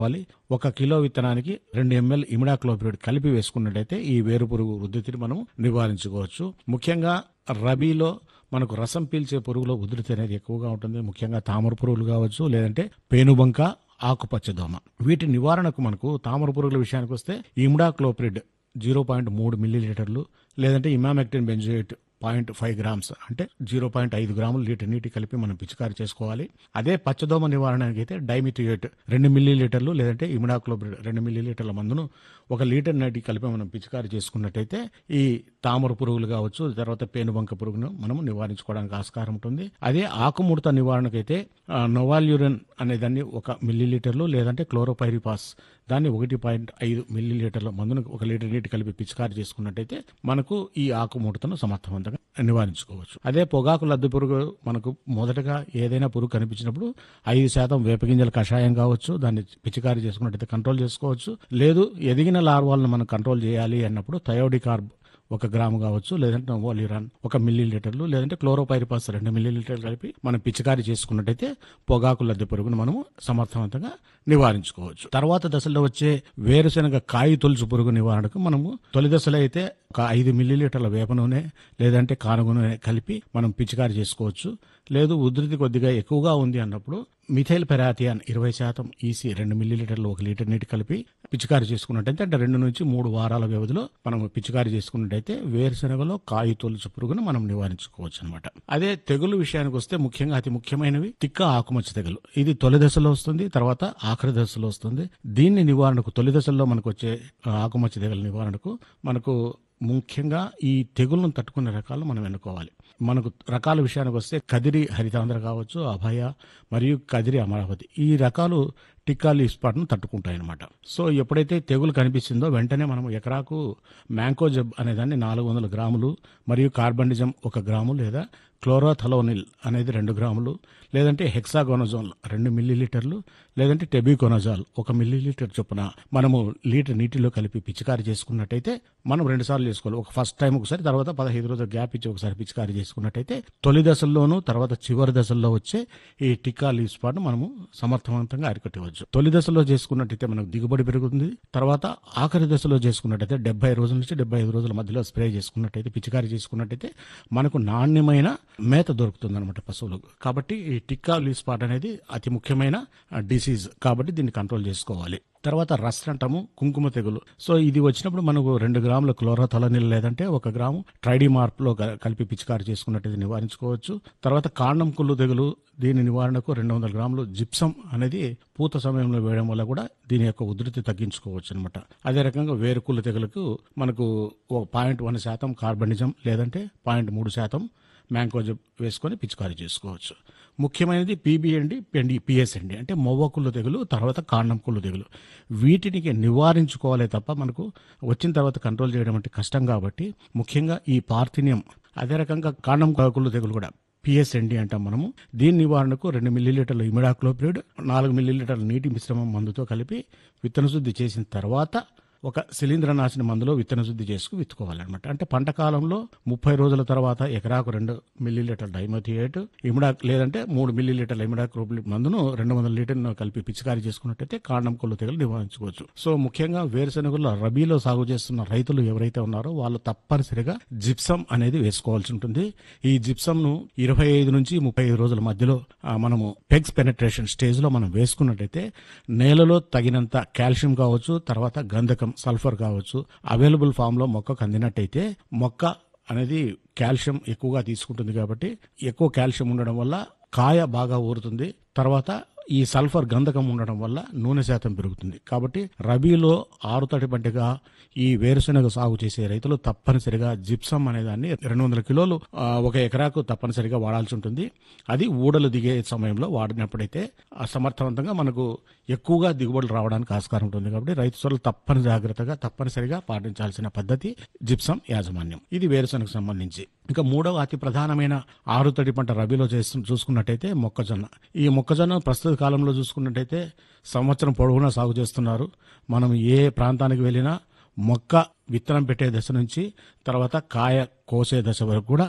వాలి ఒక కిలో విత్తనానికి రెండు ఎంఎల్ ఇమిడాక్లోపిరిడ్ కలిపి వేసుకున్నట్టయితే ఈ వేరు పురుగు ఉధృతిని మనం నివారించుకోవచ్చు ముఖ్యంగా రబీలో మనకు రసం పీల్చే పురుగుల ఉధృతి అనేది ఎక్కువగా ఉంటుంది ముఖ్యంగా తామర పురుగులు కావచ్చు లేదంటే పేనుబంక ఆకుపచ్చ దోమ వీటి నివారణకు మనకు తామర పురుగుల విషయానికి వస్తే ఇమిడాక్లోపిరిడ్ జీరో పాయింట్ మూడు మిల్లీ లీటర్లు లేదంటే emamectin benzoate point five grams అంటే జీరో పాయింట్ ఐదు గ్రాములు లీటర్ నీటి కలిపి మనం పిచికారి చేసుకోవాలి అదే పచ్చదోమ నివారణకి అయితే డైమిథియేట్ రెండు మిల్లీ లీటర్లు లేదంటే ఇమిడాక్లోబ్రిడ్ రెండు మిల్లీ లీటర్ల మందును ఒక లీటర్ నీటి కలిపి మనం పిచికారి చేసుకున్నట్టయితే ఈ తామర పురుగులు కావచ్చు తర్వాత పేనుబంక పురుగును మనం నివారించుకోవడానికి ఆస్కారం ఉంటుంది అదే ఆకుముడత నివారణకైతే ఆ, నోవాల్యూరన్ అనే దాన్ని ఒక మిల్లీ లీటర్లు లేదంటే క్లోరోపైరిపాస్ దాన్ని ఒకటి పాయింట్ ఐదు మిల్లీ లీటర్ల మందును ఒక లీటర్ నీటి కలిపి పిచికారి చేసుకున్నట్టయితే మనకు ఈ ఆకుముడతను సమర్థవంతంగా నివారించుకోవచ్చు అదే పొగాకు లద్దె పురుగు మనకు మొదటగా ఏదైనా పురుగు కనిపించినప్పుడు ఐదు శాతం వేపగింజల కషాయం కావచ్చు దాన్ని పిచికారి చేసుకున్నట్టయితే కంట్రోల్ చేసుకోవచ్చు లేదు ఎదిగిన లార్వాలను మనం కంట్రోల్ చేయాలి అన్నప్పుడు థయోడికార్బ్ ఒక గ్రాము కావచ్చు లేదంటే నోవోలిరాన్ ఒక మిల్లీ లీటర్లు లేదంటే క్లోరోపైరిపాస్ రెండు మిల్లీ లీటర్లు కలిపి మనం పిచికారి చేసుకున్నట్టయితే పొగాకు లద్దె పురుగును మనము సమర్థవంతంగా నివారించుకోవచ్చు తర్వాత దశలో వచ్చే వేరుశనగ కాయ తొలుచు పురుగు నివారణకు మనము తొలి దశలో అయితే ఒక ఐదు మిల్లీ లీటర్ల వేప నూనె లేదంటే కానుగ నూనె కలిపి మనం పిచికారి చేసుకోవచ్చు లేదు ఉధృతి కొద్దిగా ఎక్కువగా ఉంది అన్నప్పుడు మిథైల్ పెరాథియాన్ ఇరవై శాతం ఈసీ రెండు మిల్లీ లీటర్లు ఒక లీటర్ నీటి కలిపి పిచికారి చేసుకున్నట్టయితే అంటే రెండు నుంచి మూడు వారాల వ్యవధిలో మనం పిచికారి చేసుకున్నట్టయితే వేరుశనగలో కాయ తొలుచు పురుగును మనం నివారించుకోవచ్చు అనమాట అదే తెగులు విషయానికి వస్తే ముఖ్యంగా అతి ముఖ్యమైనవి తిక్క ఆకుమచ్చ తెగులు ఇది తొలి దశలో వస్తుంది తర్వాత ఆఖరి దశలో వస్తుంది దీన్ని నివారణకు తొలి దశలో మనకు వచ్చే ఆ, ఆకుమచ్చ తెగుల నివారణకు మనకు ముఖ్యంగా ఈ తెగులను తట్టుకునే రకాలు మనం ఎన్నుకోవాలి మనకు రకాల విషయానికి వస్తే కదిరి హరితాంధ్ర కావచ్చు అభయ మరియు కదిరి అమరావతి ఈ రకాలు టిక్కాలు ఇస్పాట్ను తట్టుకుంటాయి అనమాట సో ఎప్పుడైతే తెగులు కనిపిస్తుందో వెంటనే మనం ఎకరాకు మ్యాంకోజబ్ అనే దాన్ని నాలుగు వందల గ్రాములు మరియు కార్బండిజం ఒక గ్రాము లేదా క్లోరోథలోనిల్ అనేది రెండు గ్రాములు లేదంటే హెక్సాగోనజోల్ రెండు మిల్లీ లీటర్లు లేదంటే టెబికోనజాల్ ఒక మిల్లీ లీటర్ చొప్పున మనము లీటర్ నీటిలో కలిపి పిచికారి చేసుకున్నట్టయితే మనం రెండు సార్లు చేసుకోవాలి ఒక ఫస్ట్ టైం ఒకసారి తర్వాత పదహైదు రోజులు గ్యాప్ ఇచ్చి ఒకసారి పిచికారి చేసుకున్నట్టయితే తొలి దశల్లోనూ తర్వాత చివరి దశల్లో వచ్చే ఈ టిక్కా లీవ్ స్పాట్ మనము సమర్థవంతంగా అరికట్టవచ్చు తొలి దశలో చేసుకున్నట్టయితే మనకు దిగుబడి పెరుగుతుంది తర్వాత ఆఖరి దశలో చేసుకున్నట్టయితే డెబ్బై రోజుల నుంచి డెబ్బై ఐదు రోజుల మధ్యలో స్ప్రే చేసుకున్నట్టయితే పిచికారి చేసుకున్నట్టయితే మనకు నాణ్యమైన మేత దొరుకుతుంది అనమాట పశువులకు కాబట్టి ఈ టిక్కా లీవ్ స్పాట్ అనేది అతి ముఖ్యమైన డిసీజ్ కాబట్టి దీన్ని కంట్రోల్ చేసుకోవాలి తర్వాత రస్ట్ అంటాము కుంకుమ తెగులు సో ఇది వచ్చినప్పుడు మనకు రెండు గ్రాముల క్లోరోథలనిల్ లేదంటే ఒక గ్రాము ట్రైడిమార్ప్ లో గ- కలిపి పిచికారి చేసుకున్నట్టు నివారించుకోవచ్చు తర్వాత కాండం కుళ్ళు తెగులు దీని నివారణకు రెండు వందల గ్రాములు జిప్సం అనేది పూత సమయంలో వేయడం వల్ల కూడా దీని యొక్క ఉధృతి తగ్గించుకోవచ్చు అనమాట అదే రకంగా వేరుకుళ్ళు తెగులకు మనకు ఒక పాయింట్ వన్ శాతం కార్బనిజం లేదంటే పాయింట్ మూడు శాతం మ్యాంకోజబ్ వేసుకొని పిచికారీ చేసుకోవచ్చు ముఖ్యమైనది పీబీఎండి పెండి పిఎస్ అండి అంటే మొవ్వకుళ్ళు తెగులు తర్వాత కాండం కుళ్ళు తెగులు వీటిని నివారించుకోవాలే తప్ప మనకు వచ్చిన తర్వాత కంట్రోల్ చేయడం అంటే కష్టం కాబట్టి ముఖ్యంగా ఈ పార్థినియం అదే రకంగా కాండం కుళ్ళు తెగులు కూడా పిఎస్ఎండి అంటాం మనము దీని నివారణకు రెండు మిల్లీలీటర్ల ఇమిడాక్లోపిరిడ్ నాలుగు మిల్లీలీటర్ల నీటి మిశ్రమం మందుతో కలిపి విత్తన శుద్ధి చేసిన తర్వాత ఒక శిలీంద్రనాశిని మందులో విత్తన శుద్ధి చేసుకు విత్తుకోవాలన్నమాట అంటే పంట కాలంలో ముప్పై రోజుల తర్వాత ఎకరాకు రెండు మిల్లీ లీటర్ డైమోథియేట్ ఇమిడా లేదంటే మూడు మిల్లీ లీటర్ల ఇమిడాక్రోపిలిక్ మందును రెండు వందల లీటర్ను కలిపి పిచికారీ చేసుకున్నట్టయితే కాండం కొల్లు తెగలు నివారించుకోవచ్చు సో ముఖ్యంగా వేరుశెనగల్లో రబీలో సాగు చేస్తున్న రైతులు ఎవరైతే ఉన్నారో వాళ్ళు తప్పనిసరిగా జిప్సం అనేది వేసుకోవాల్సి ఉంటుంది ఈ జిప్సం ను ఇరవై ఐదు నుంచి ముప్పై ఐదు రోజుల మధ్యలో ఆ, మనము పెగ్స్ పెనట్రేషన్ స్టేజ్ లో మనం వేసుకున్నట్టయితే నేలలో తగినంత కాల్షియం కావచ్చు తర్వాత గంధకం సల్ఫర్ కావచ్చు అవైలబుల్ ఫామ్ లో మొక్కకు అందినట్టయితే మొక్క అనేది కాల్షియం ఎక్కువగా తీసుకుంటుంది కాబట్టి ఎక్కువ కాల్షియం ఉండడం వల్ల కాయ బాగా ఊరుతుంది తర్వాత ఈ సల్ఫర్ గంధకం ఉండడం వల్ల నూనె శాతం పెరుగుతుంది కాబట్టి రబీలో ఆరుతడి పంటగా ఈ వేరుశెనగ సాగు చేసే రైతులు తప్పనిసరిగా జిప్సం అనే దాన్ని రెండు వందల కిలోలు ఆ, ఒక ఎకరాకు తప్పనిసరిగా వాడాల్సి ఉంటుంది అది ఊడలు దిగే సమయంలో వాడినప్పుడైతే ఆ సమర్థవంతంగా మనకు ఎక్కువగా దిగుబడులు రావడానికి ఆస్కారం ఉంటుంది కాబట్టి రైతు సోదరులు తప్పని జాగ్రత్తగా తప్పనిసరిగా పాటించాల్సిన పద్ధతి జిప్సం యాజమాన్యం ఇది వేరుశెనగకు సంబంధించి ఇంకా మూడవ అతి ప్రధానమైన ఆరుతడి పంట రబీలో చేస్తు చూసుకున్నట్టయితే మొక్కజొన్న ఈ మొక్కజొన్న ప్రస్తుత కాలంలో చూసుకున్నట్టయితే సంవత్సరం పొడవునా సాగు చేస్తున్నారు మనం ఏ ప్రాంతానికి వెళ్ళినా మొక్క విత్తనం పెట్టే దశ నుంచి తర్వాత కాయ కోసే దశ వరకు కూడా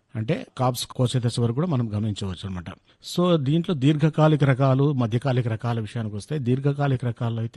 అంటే కాప్స్ కోసే దశ వరకు కూడా మనం గమనించవచ్చు అనమాట సో దీంట్లో దీర్ఘకాలిక రకాలు మధ్యకాలిక రకాల విషయానికి వస్తే దీర్ఘకాలిక రకాల్లో అయితే